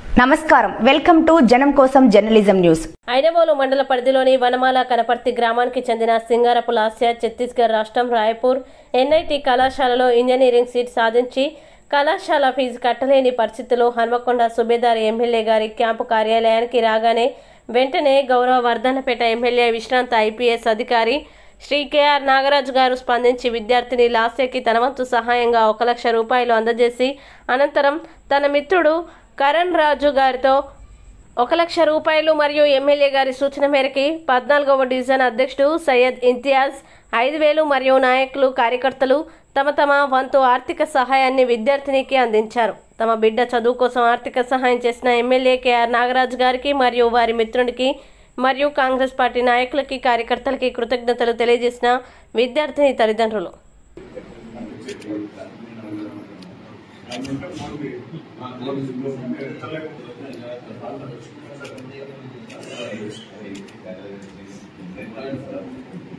నమస్కారం welcome to జనం కోసం జర్నలిజం న్యూస్ ఐనవోలు మండల పరిధిలోని వనమాల కనపర్తి గ్రామానికి చెందిన సింగారపు లాస్య ఛత్తీస్గఢ్ రాష్ట్రం రాయపూర్ ఎన్ఐటి కళాశాలలో ఇంజనీరింగ్ సీట్ సాధించి కళాశాల ఫీజు కట్టలేని పరిస్థితిలో హన్మకొండ సుబేదార్ ఎమ్మెల్యే గారి క్యాంపు కార్యాలయానికి రాగానే వెంటనే గౌరవ వర్ధన్నపేట ఎమ్మెల్యే విశ్రాంత ఐపీఎస్ అధికారి శ్రీ కేఆర్ నాగరాజు గారు స్పందించి విద్యార్థిని లాస్యకి తన వంతు సహాయంగా ఒక లక్ష రూపాయలు అందజేసి అనంతరం తన మిత్రుడు కరణ్ రాజు గారితో ఒక లక్ష రూపాయలు మరియు ఎమ్మెల్యే గారి సూచన మేరకి పద్నాలుగవ డివిజన్ అధ్యక్షుడు సయ్యద్ ఇంతియాజ్ ఐదు వేలు మరియు నాయకులు కార్యకర్తలు తమ తమ వంతు ఆర్థిక సహాయాన్ని విద్యార్థినికి అందించారు తమ బిడ్డ చదువు కోసం ఆర్థిక సహాయం చేసిన ఎమ్మెల్యే కేఆర్ నాగరాజు గారికి మరియు వారి మిత్రునికి మరియు కాంగ్రెస్ పార్టీ నాయకులకి కార్యకర్తలకి కృతజ్ఞతలు తెలియజేసిన విద్యార్థిని తల్లిదండ్రులు Thank you.